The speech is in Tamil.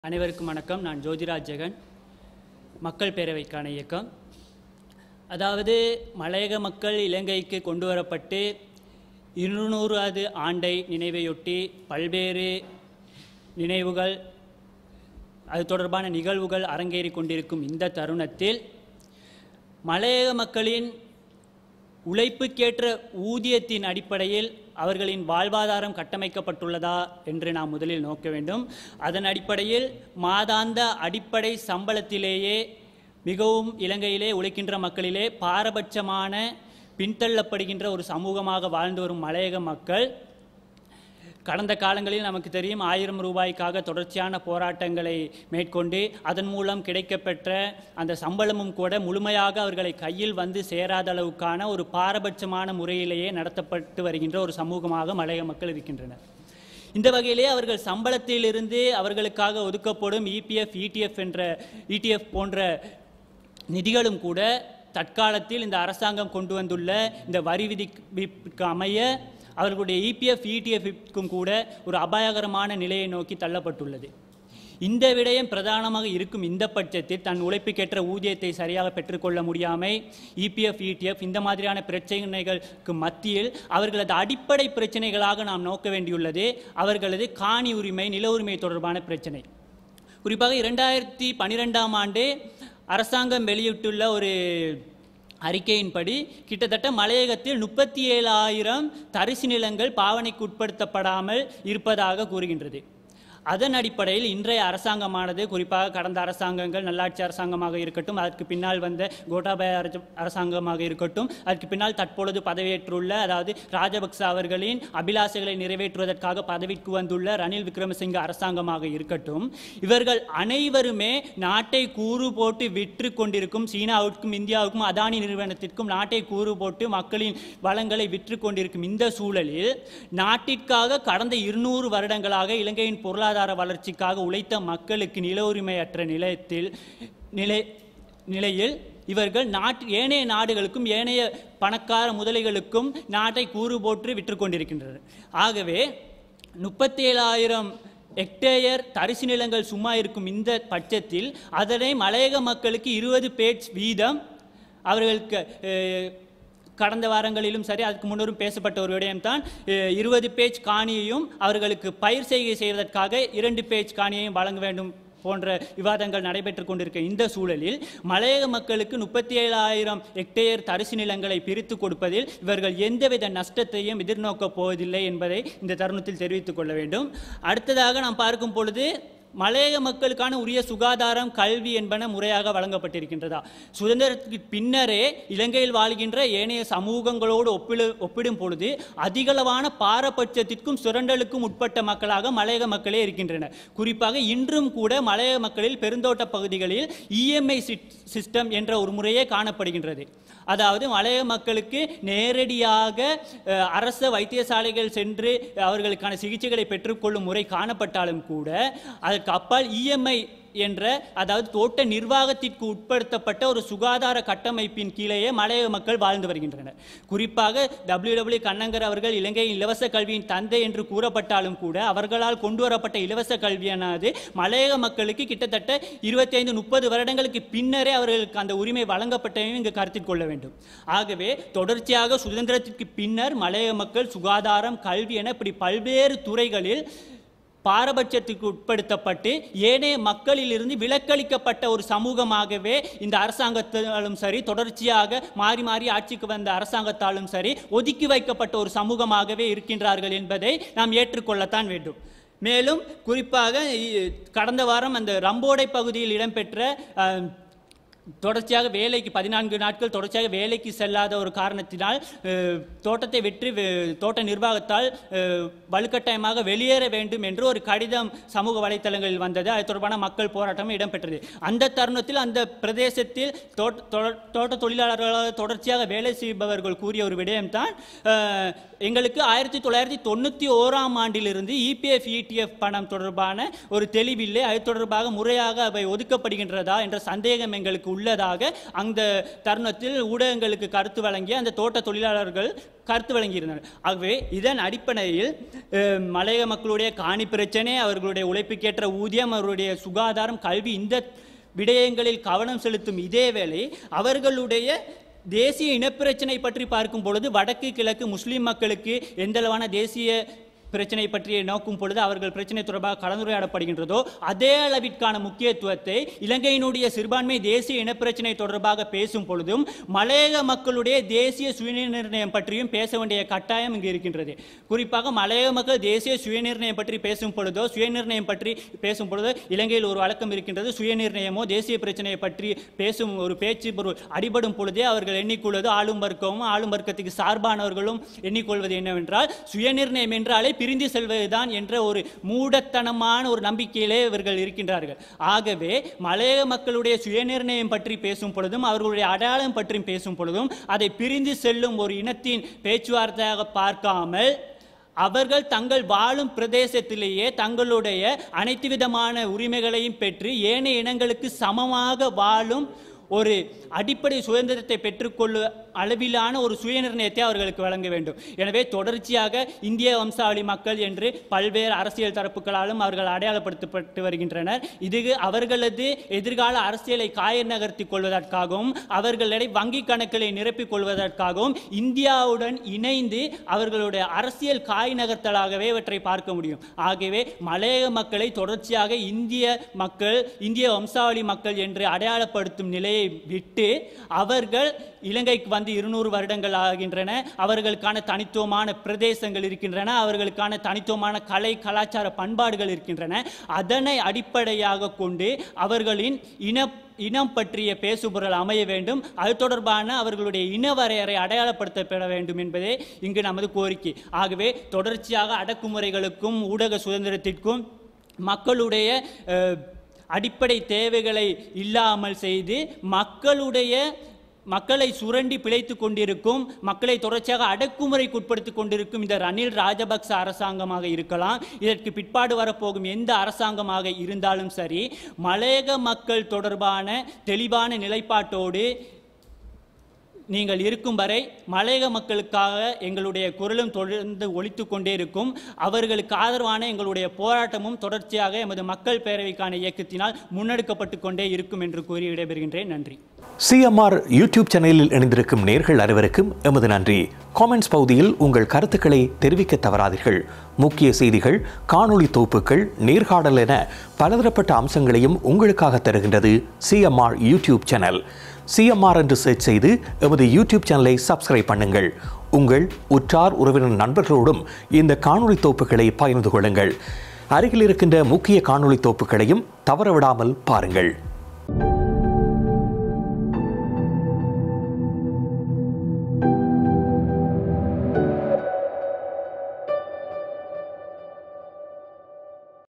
அனைவருக்கும் வணக்கம் நான் ஜோதிராஜ் ஜெகன் மக்கள் பேரவைக்கான இயக்கம் அதாவது மலையக மக்கள் இலங்கைக்கு கொண்டு வரப்பட்டு இருநூறாவது ஆண்டை நினைவையொட்டி பல்வேறு நினைவுகள் அது தொடர்பான நிகழ்வுகள் அரங்கேறி கொண்டிருக்கும் இந்த தருணத்தில் மலையக மக்களின் உழைப்புக்கேற்ற ஊதியத்தின் அடிப்படையில் அவர்களின் வாழ்வாதாரம் கட்டமைக்கப்பட்டுள்ளதா என்று நாம் முதலில் நோக்க வேண்டும் அதன் அடிப்படையில் மாதாந்த அடிப்படை சம்பளத்திலேயே மிகவும் இலங்கையிலே உழைக்கின்ற மக்களிலே பாரபட்சமான பின்தள்ளப்படுகின்ற ஒரு சமூகமாக வாழ்ந்து வரும் மலையக மக்கள் கடந்த காலங்களில் நமக்கு தெரியும் ஆயிரம் ரூபாய்க்காக தொடர்ச்சியான போராட்டங்களை மேற்கொண்டு அதன் மூலம் கிடைக்கப்பெற்ற அந்த சம்பளமும் கூட முழுமையாக அவர்களை கையில் வந்து சேராத அளவுக்கான ஒரு பாரபட்சமான முறையிலேயே நடத்தப்பட்டு வருகின்ற ஒரு சமூகமாக மலைய மக்கள் இருக்கின்றனர் இந்த வகையிலே அவர்கள் சம்பளத்திலிருந்து அவர்களுக்காக ஒதுக்கப்படும் இபிஎஃப் இடிஎஃப் என்ற இடிஎஃப் போன்ற நிதிகளும் கூட தற்காலத்தில் இந்த அரசாங்கம் கொண்டு வந்துள்ள இந்த வரி விதிக்கு அமைய அவர்களுடைய இபிஎஃப் இடிஎஃப்க்கும் கூட ஒரு அபாயகரமான நிலையை நோக்கி தள்ளப்பட்டுள்ளது இந்த விடயம் பிரதானமாக இருக்கும் இந்த பட்சத்தில் தன் உழைப்புக்கேற்ற ஊதியத்தை சரியாக பெற்றுக்கொள்ள முடியாமை இபிஎஃப் இடிஎஃப் இந்த மாதிரியான பிரச்சனைகளுக்கு மத்தியில் அவர்களது அடிப்படை பிரச்சனைகளாக நாம் நோக்க வேண்டியுள்ளது அவர்களது காணி உரிமை நில உரிமை தொடர்பான பிரச்சனை குறிப்பாக இரண்டாயிரத்தி பன்னிரெண்டாம் ஆண்டு அரசாங்கம் வெளியிட்டுள்ள ஒரு அறிக்கையின்படி கிட்டத்தட்ட மலையகத்தில் முப்பத்தி ஏழாயிரம் தரிசு நிலங்கள் பாவனைக்கு உட்படுத்தப்படாமல் இருப்பதாக கூறுகின்றது அதன் அடிப்படையில் இன்றைய அரசாங்கமானது குறிப்பாக கடந்த அரசாங்கங்கள் நல்லாட்சி அரசாங்கமாக இருக்கட்டும் அதற்கு பின்னால் வந்த கோட்டாபய அரச- அரசாங்கமாக இருக்கட்டும் அதற்கு பின்னால் தற்பொழுது பதவியேற்றுள்ள அதாவது ராஜபக்ச அவர்களின் அபிலாஷைகளை நிறைவேற்றுவதற்காக பதவிக்கு வந்துள்ள ரணில் விக்ரமசிங்க அரசாங்கமாக இருக்கட்டும் இவர்கள் அனைவருமே நாட்டை கூறு போட்டு விற்று கொண்டிருக்கும் சீனாவுக்கும் இந்தியாவுக்கும் அதானி நிறுவனத்திற்கும் நாட்டை கூறு போட்டு மக்களின் வளங்களை விற்று கொண்டிருக்கும் இந்த சூழலில் நாட்டிற்காக கடந்த இருநூறு வருடங்களாக இலங்கையின் பொருளாதார வளர்ச்சிக்காக உழைத்த மக்களுக்கு நில உரிமையற்ற நிலையத்தில் நிலை நிலையில் இவர்கள் நாட்டு ஏனைய நாடுகளுக்கும் ஏனைய பணக்கார முதலைகளுக்கும் நாட்டை கூறு போட்டு விற்று கொண்டிருக்கின்றனர் ஆகவே முப்பத்தி ஏழாயிரம் ஹெக்டேயர் தரிசு நிலங்கள் சும்மா இருக்கும் இந்த பட்சத்தில் அதனை மலையக மக்களுக்கு இருபது பேட்ச் வீதம் அவர்களுக்கு அஹ், கடந்த வாரங்களிலும் சரி அதுக்கு முன்னரும் பேசப்பட்ட ஒரு விடயம்தான் அஹ், இருபது பேஜ் காணியையும் அவர்களுக்கு பயிர் செய்கை செய்வதற்காக இரண்டு பேஜ் காணியையும் வழங்க வேண்டும் போன்ற விவாதங்கள் நடைபெற்றுக் கொண்டிருக்க இந்த சூழலில் மலையக மக்களுக்கு முப்பத்தி ஏழாயிரம் ஹெக்டேயர் தரிசு நிலங்களை பிரித்து கொடுப்பதில் இவர்கள் எந்தவித நஷ்டத்தையும் எதிர்நோக்கப் போவதில்லை என்பதை இந்த தருணத்தில் தெரிவித்துக் கொள்ள வேண்டும் அடுத்ததாக நாம் பார்க்கும் பொழுது மலையக மக்களுக்கான உரிய சுகாதாரம் கல்வி என்பன முறையாக வழங்கப்பட்டிருக்கின்றதா சுதந்திரத்துக்கு பின்னரே இலங்கையில் வாழ்கின்ற ஏனைய சமூகங்களோடு ஒப்பிடு ஒப்பிடும் பொழுது அதிகளவான பாரபட்சத்திற்கும் சுரண்டலுக்கும் உட்பட்ட மக்களாக மலையக மக்களே இருக்கின்றனர் குறிப்பாக இன்றும் கூட மலையக மக்களில் பெருந்தோட்ட பகுதிகளில் இஎம்ஐ சிஸ்டம் என்ற ஒரு முறையே காணப்படுகின்றது அதாவது மலையக மக்களுக்கு நேரடியாக அஹ், அரச வைத்தியசாலைகள் சென்று அவர்களுக்கான சிகிச்சைகளை பெற்றுக்கொள்ளும் முறை காணப்பட்டாலும் கூட அதற்கு அப்பால் இஎம்ஐ என்ற அதாவது தோட்ட நிர்வாகத்திற்கு உட்படுத்தப்பட்ட ஒரு சுகாதார கட்டமைப்பின் கீழேயே மலையக மக்கள் வாழ்ந்து வருகின்றனர் குறிப்பாக டபிள்யூ டபிள்யூ கண்ணங்கர் அவர்கள் இலங்கையின் இலவச கல்வியின் தந்தை என்று கூறப்பட்டாலும் கூட அவர்களால் கொண்டு வரப்பட்ட இலவச கல்வியானது மலையக மக்களுக்கு கிட்டத்தட்ட இருபத்தைந்து முப்பது வருடங்களுக்கு பின்னரே அவர்களுக்கு அந்த உரிமை வழங்கப்பட்டதையும் இங்கு கருத்தில் கொள்ள வேண்டும் ஆகவே தொடர்ச்சியாக சுதந்திரத்திற்கு பின்னர் மலையக மக்கள் சுகாதாரம் கல்வி என இப்படி பல்வேறு துறைகளில் பாரபட்சத்துக்கு உட்படுத்தப்பட்டு ஏனைய மக்களிலிருந்து விலக்களிக்கப்பட்ட ஒரு சமூகமாகவே இந்த அரசாங்கத்தாலும் சரி தொடர்ச்சியாக மாறி மாறி ஆட்சிக்கு வந்த அரசாங்கத்தாலும் சரி ஒதுக்கி வைக்கப்பட்ட ஒரு சமூகமாகவே இருக்கின்றார்கள் என்பதை நாம் ஏற்றுக்கொள்ளத்தான் வேண்டும் மேலும் குறிப்பாக இ- கடந்த வாரம் அந்த ரம்போடை பகுதியில் இடம்பெற்ற அஹ், தொடர்ச்சியாக வேலைக்கு பதினான்கு நாட்கள் தொடர்ச்சியாக வேலைக்கு செல்லாத ஒரு காரணத்தினால் அஹ், தோட்டத்தை விற்று வெ- தோட்ட நிர்வாகத்தால் அஹ், வலுக்கட்டாயமாக வெளியேற வேண்டும் என்று ஒரு கடிதம் சமூக வலைத்தளங்களில் வந்தது அது தொடர்பான மக்கள் போராட்டம் இடம்பெற்றது அந்த தருணத்தில் அந்த பிரதேசத்தில் தோட்ட தொ- தோட்ட தொழிலாளர்களாக தொடர்ச்சியாக வேலை செய்பவர்கள் கூறிய ஒரு விடயம்தான் அஹ், எங்களுக்கு ஆயிரத்தி தொள்ளாயிரத்தி தொண்ணூற்றி ஓராம் ஆண்டிலிருந்து இபிஎஃப் இடிஎஃப் பணம் தொடர்பான ஒரு தெளிவில்லை அது தொடர்பாக முறையாக அவை ஒதுக்கப்படுகின்றதா என்ற சந்தேகம் எங்களுக்கு உள்ளது உள்ளதாக அந்த தருணத்தில் ஊடகங்களுக்கு கருத்து வழங்கிய அந்த தோட்ட தொழிலாளர்கள் கருத்து வழங்கியிருந்தனர் ஆகவே இதன் அடிப்படையில் அஹ், மலையக மக்களுடைய காணி பிரச்சனை அவர்களுடைய உழைப்புக்கேற்ற ஊதியம் அவர்களுடைய சுகாதாரம் கல்வி இந்த விடயங்களில் கவனம் செலுத்தும் இதே வேளை அவர்களுடைய தேசிய இனப்பிரச்சனை பற்றி பார்க்கும் பொழுது வடக்கு கிழக்கு முஸ்லிம் மக்களுக்கு எந்தளவான தேசிய பிரச்சனை பற்றி நோக்கும் பொழுது அவர்கள் பிரச்சனை தொடர்பாக கலந்துரையாடப்படுகின்றதோ அதே அளவிற்கான முக்கியத்துவத்தை இலங்கையினுடைய சிறுபான்மை தேசிய இனப்பிரச்சனை தொடர்பாக பேசும் பொழுதும் மலையக மக்களுடைய தேசிய சுயநிர்ணயம் பற்றியும் பேச வேண்டிய கட்டாயம் இங்கு இருக்கின்றது குறிப்பாக மலையக மக்கள் தேசிய சுயநிர்ணயம் பற்றி பேசும் பொழுதோ சுயநிர்ணயம் பற்றி பேசும் பொழுது இலங்கையில் ஒரு வழக்கம் இருக்கின்றது சுயநிர்ணயமோ தேசிய பிரச்சனையை பற்றி பேசும் ஒரு பேச்சு பொருள் அடிபடும் பொழுதே அவர்கள் எண்ணிக்கொள்வது ஆளும் வர்க்கமும் ஆளும் வர்க்கத்துக்கு சார்பானவர்களும் எண்ணிக்கொள்வது என்னவென்றால் சுயநிர்ணயம் என்றாலே பிரிந்து செல்வதுதான் என்ற ஒரு மூடத்தனமான ஒரு நம்பிக்கையிலே இவர்கள் இருக்கின்றார்கள் ஆகவே மலையக மக்களுடைய சுயநிர்ணயம் பற்றி பேசும் பொழுதும் அவர்களுடைய அடையாளம் பற்றி பேசும் பொழுதும் அதை பிரிந்து செல்லும் ஒரு இனத்தின் பேச்சுவார்த்தையாக பார்க்காமல் அவர்கள் தங்கள் வாழும் பிரதேசத்திலேயே தங்களுடைய அனைத்து விதமான உரிமைகளையும் பெற்று ஏனைய இனங்களுக்கு சமமாக வாழும் ஒரு அடிப்படை சுதந்திரத்தை பெற்றுக்கொள்ள அளவிலான ஒரு சுயநிர்ணயத்தை அவர்களுக்கு வழங்க வேண்டும் எனவே தொடர்ச்சியாக இந்திய வம்சாவளி மக்கள் என்று பல்வேறு அரசியல் தரப்புகளாலும் அவர்கள் அடையாளப்படுத்தப்பட்டு வருகின்றனர் இது அவர்களது எதிர்கால அரசியலை காய நகர்த்திக் கொள்வதற்காகவும் அவர்களை வங்கி கணக்குகளை நிரப்பிக் கொள்வதற்காகவும் இந்தியாவுடன் இணைந்து அவர்களுடைய அரசியல் காய் நகர்த்தலாகவே இவற்றை பார்க்க முடியும் ஆகவே மலையக மக்களை தொடர்ச்சியாக இந்திய மக்கள் இந்திய வம்சாவளி மக்கள் என்று அடையாளப்படுத்தும் நிலையை விட்டு அவர்கள் இலங்கைக்கு வந்து இருநூறு வருடங்கள் ஆகின்றன அவர்களுக்கான தனித்துவமான பிரதேசங்கள் இருக்கின்றன அவர்களுக்கான தனித்துவமான கலை கலாச்சார பண்பாடுகள் இருக்கின்றன அதனை அடிப்படையாக கொண்டு அவர்களின் இன இனம் பற்றிய பேசுபொருள் அமைய வேண்டும் அது தொடர்பான அவர்களுடைய இன வரையறை அடையாளப்படுத்தப்பட வேண்டும் என்பதே இங்கு நமது கோரிக்கை ஆகவே தொடர்ச்சியாக அடக்குமுறைகளுக்கும் ஊடக சுதந்திரத்திற்கும் மக்களுடைய அஹ், அடிப்படை தேவைகளை இல்லாமல் செய்து மக்களுடைய மக்களை சுரண்டி பிழைத்து கொண்டிருக்கும் மக்களை தொடர்ச்சியாக அடக்குமுறைக்கு உட்படுத்திக் கொண்டிருக்கும் இந்த ரணில் ராஜபக்ச அரசாங்கமாக இருக்கலாம் இதற்கு பிற்பாடு வரப்போகும் எந்த அரசாங்கமாக இருந்தாலும் சரி மலையக மக்கள் தொடர்பான தெளிவான நிலைப்பாட்டோடு நீங்கள் இருக்கும் வரை மலையக மக்களுக்காக எங்களுடைய குரலும் தொடர்ந்து ஒலித்து கொண்டே இருக்கும் அவர்களுக்கு ஆதரவான எங்களுடைய போராட்டமும் தொடர்ச்சியாக எமது மக்கள் பேரவைக்கான இயக்கத்தினால் முன்னெடுக்கப்பட்டு கொண்டே இருக்கும் என்று கூறி விடைபெறுகின்றேன் நன்றி சிஎம்ஆர் யூடியூப் சேனலில் இணைந்திருக்கும் நேர்கள் அனைவருக்கும் எமது நன்றி காமெண்ட்ஸ் பகுதியில் உங்கள் கருத்துக்களை தெரிவிக்க தவறாதீர்கள் முக்கிய செய்திகள் காணொளி தொகுப்புகள் நேர்காணல் என பலதரப்பட்ட அம்சங்களையும் உங்களுக்காக தருகின்றது சிஎம்ஆர் யூடியூப் சேனல் சிஎம்ஆர் என்று சர்ச் செய்து எமது யூடியூப் சேனலை சப்ஸ்கிரைப் பண்ணுங்கள் உங்கள் உற்றார் உறவினர் நண்பர்களோடும் இந்த காணொளி தொகுப்புகளை பகிர்ந்து கொள்ளுங்கள் அருகில் இருக்கின்ற முக்கிய காணொளி தொகுப்புகளையும் தவறவிடாமல் பாருங்கள்